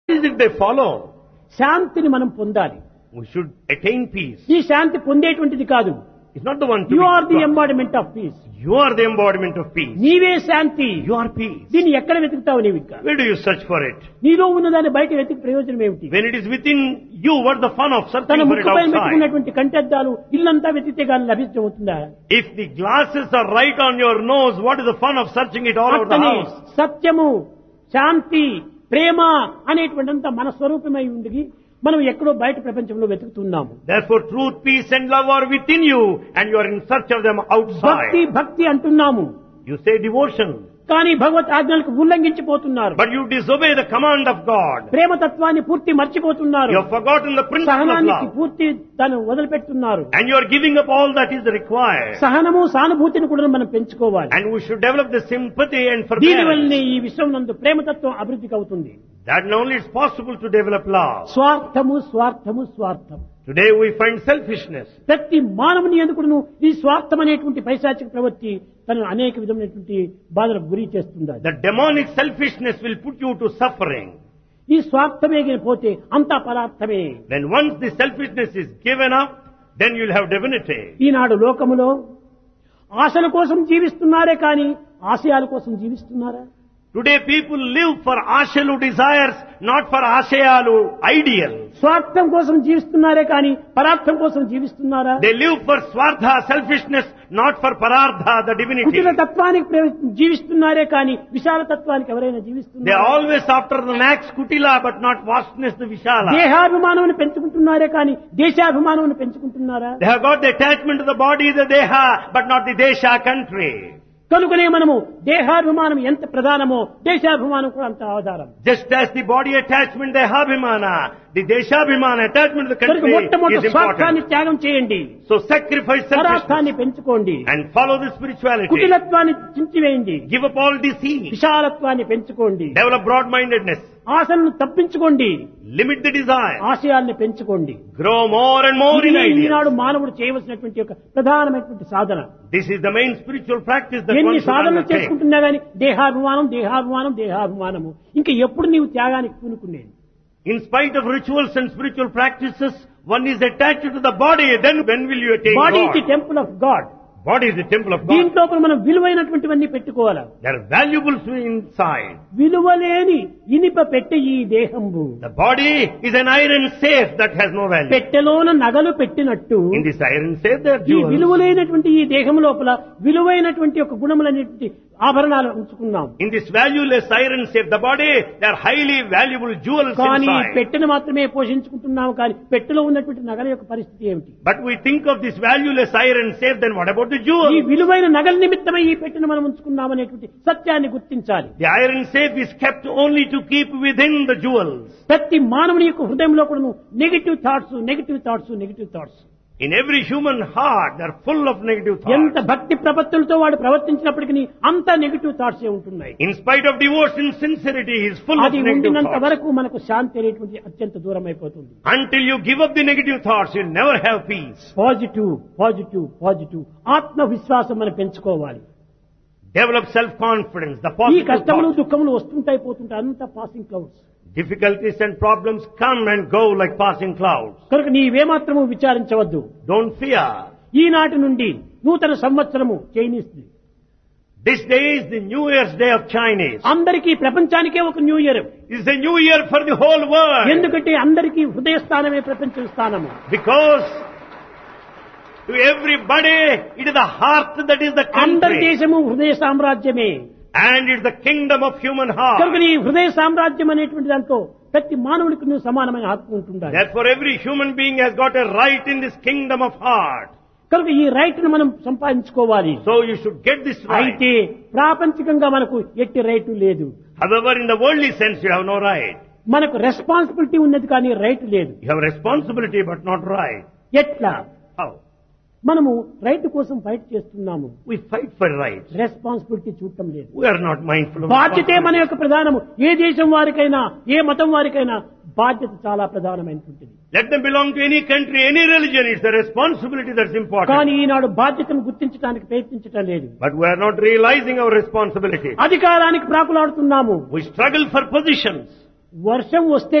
is it they follow? శాంతిని మనం పొందాలి We should attain peace. ఈ శాంతి పొందేటువంటిది కాదు It's not the one to you be are the got. Embodiment of peace You are the embodiment of peace. నీవే శాంతి You are peace. దీన్ని ఎక్కడ వెతుకుతావు నీవు ఇంకా Where do you search for it? నీలో ఉన్నదాన్ని బయట వెతికి ప్రయోజనం ఏమిటి When it is within you, what's the fun of తన searching for it ముక్కు పైన outside? పెట్టుకున్నటువంటి కంటెద్దాలు ఇల్లంతా వెతికితే కానీ లభించబోతుందా If the glasses are right on your nose, what is the fun of searching it all over the అట్లనే house? సత్యము శాంతి ప్రేమ అనేటువంటింత మన స్వరూపమై ఉండి మనం ఎక్కడో బయట ప్రపంచంలో వెతుకుతున్నాము Therefore, truth, peace and love are within you and you are in search of them భక్తి outside. భక్తి అంటున్నాము You say devotion, కానీ భగవత్ ఆజ్ఞలకు ఉల్లంఘించిపోతున్నారు but you disobey the command of God. ప్రేమతత్వాన్ని పూర్తి మర్చిపోతున్నారు You have forgotten the principle of సహనానికి love. పూర్తి దాన్ని వదిలిపెడుతున్నారు And you are giving up all that is required. సహనము సానుభూతిని కూడా మనం పెంచుకోవాలి And we should develop the sympathy and దీని forbearance. వల్లనే ఈ విశ్వం నందు ప్రేమతత్వం అభివృద్ధికి అవుతుంది That only is possible to develop love. స్వార్థము స్వార్థము స్వార్థం Today we find selfishness. ప్రతి మానవుని ఎందుకును ఈ స్వార్థం అనేటువంటి పైశాచిక ప్రవృత్తి తనను అనేక విధమైనటువంటి బాధలకు గురి చేస్తుంది The demonic selfishness will put you to suffering. ఈ స్వార్థమే గిన పోతే అంతా పదార్థమే When once the selfishness is given up, then you'll have divinity. ఈనాడు లోకములో ఆశల కోసం జీవిస్తున్నారే కానీ ఆశయాల కోసం జీవిస్తున్నారా Today people live for ashalu desires, not for ashayalu ideal. స్వార్థం కోసం జీవిస్తున్నారే కానీ పరార్థం కోసం జీవిస్తున్నారా They live for swartha, selfishness, not for parardha, the divinity. కుటిల తత్వానికి ప్రే- జీవిస్తున్నారే కానీ విశాల తత్వానికి ఎవరైనా They జీవిస్తున్నారా always after the max kutila, but not vastness, the vishala. దేహాభిమానం పెంచుకుంటున్నారే కానీ దేశాభిమానం పెంచుకుంటున్నారా They have got the attachment to the body, the deha, but not the desha country. కనుకనే మనము దేహాభిమానం ఎంత ప్రధానమో దేశాభిమానం కూడా అంత ఆధారం Just as the body attachment, the habhimana, the deshabhimana attachment to the కనుక country మొట్టమొదటి is స్వార్థాన్ని important. త్యాగం చేయండి So sacrifice selfishness పరార్థాన్ని పెంచుకోండి and follow the spirituality. కుటిలత్వాన్ని చించివేయండి Give up all deceit. విశాలత్వాన్ని పెంచుకోండి Develop broad-mindedness. ఆశలను తప్పించుకోండి Limit the desire. ఆశయాల్ని పెంచుకోండి Grow more and more in ఇదే ఈనాడు ideas. మానవుడు చేయవలసినటువంటి ఒక ప్రధానమైనటువంటి సాధన This is the main spiritual practice that one ఎన్ని should సాధనలు undertake. చేసుకుంటున్నా గానీ దేహాభిమానం దేహాభిమానం దేహాభిమానము ఇంకా ఎప్పుడు నీవు త్యాగానికి పూనుకునేది In spite of rituals and spiritual practices, one is attached to the body. Then when will you attain body the God? Temple of God Body is the temple of God. దీంట్లో మనం విలువైనటువంటివన్నీ పెట్టుకోవాలి There are valuables inside. విలువలేని ఇనిప పెట్టె ఈ దేహంబు The body is an iron safe that has no value. పెట్టెలోన నగలు పెట్టినట్టు In this iron safe there are ఈ jewels. విలువలైనటువంటి ఈ దేహం లోపల విలువైనటువంటి ఒక గుణములనేటువంటి ఆభరణాలు ఉంచుకున్నాం In this valueless iron safe, the body, there are highly valuable jewels కానీ inside. పెట్టెను మాత్రమే పోషించుకుంటున్నాము కానీ పెట్టెలో ఉన్నటువంటి నగల యొక్క పరిస్థితి ఏమిటి But we think of this valueless iron safe, then what about the ఈ jewels? విలువైన నగల నిమిత్తమై ఈ పెట్టెను మనం ఉంచుకున్నాం అనేటువంటి సత్యాన్ని గుర్తించాలి The iron safe is kept only to keep within the jewels. ప్రతి మానవుని యొక్క హృదయంలో కూడా negative thoughts negative thoughts negative thoughts In every human heart, they are full of negative ఎంత thoughts. భక్తి ప్రపత్తులతో వాడు ప్రవర్తించినప్పటికీ అంతా నెగిటివ్ థాట్స్ ఉంటున్నాయి In spite of devotion, sincerity he is full of అది negative ఉండినంత thoughts. వరకు మనకు శాంతి అనేటువంటి అత్యంత దూరం అయిపోతుంది Until you give up the negative thoughts, you'll never have peace. Positive positive positive ఆత్మవిశ్వాసం మనం పెంచుకోవాలి Develop self-confidence, the ఈ positive కష్టములు thoughts. దుఃఖములు వస్తుంటాయి పోతుంటాయి అంతా passing clouds Difficulties and problems come and go like passing clouds. కనుక నీవేమాత్రము విచారించవద్దు Don't fear. ఈనాటి నుండి నూతన సంవత్సరము Chinese This day is the New Year's Day of Chinese. అందరికీ ప్రపంచానికే ఒక new year It's a new year for the whole world. ఎందుకంటే అందరికీ హృదయ స్థానమే ప్రపంచ స్థానము Because to everybody, it is the heart that is the అందరి country. దేశము హృదయ సామ్రాజ్యమే And it's the kingdom of human heart. కనుక నీ హృదయ సామ్రాజ్యం అనేటువంటి దాంతో ప్రతి మానవుడికి నువ్వు సమానమైన హక్కు ఉంటుండాలి Therefore, every human being has got a right in this kingdom of heart. కనుక ఈ రైట్ ను మనం సంపాదించుకోవాలి So you should get this right. అయితే ప్రాపంచికంగా మనకు ఎట్టి రైటు లేదు However, in the worldly sense, you have no right. మనకు రెస్పాన్సిబిలిటీ ఉన్నది కానీ రైట్ లేదు You have responsibility, but not right. ఎట్లా How? మనము రైట్ కోసం ఫైట్ చేస్తున్నాము We fight for rights. Responsibility చూడటం లేదు We are not mindful of బాధ్యతే మన responsibility. యొక్క ప్రధానము ఏ దేశం వారికైనా ఏ మతం వారికైనా బాధ్యత చాలా ప్రధానమైనటువంటిది Let them belong to any country, any religion. It's the responsibility that's important. కానీ ఈనాడు బాధ్యతను గుర్తించడానికి ప్రయత్నించటం లేదు But we are not realizing our responsibility. అధికారానికి ప్రాకులాడుతున్నాము We struggle for positions. వర్షం వస్తే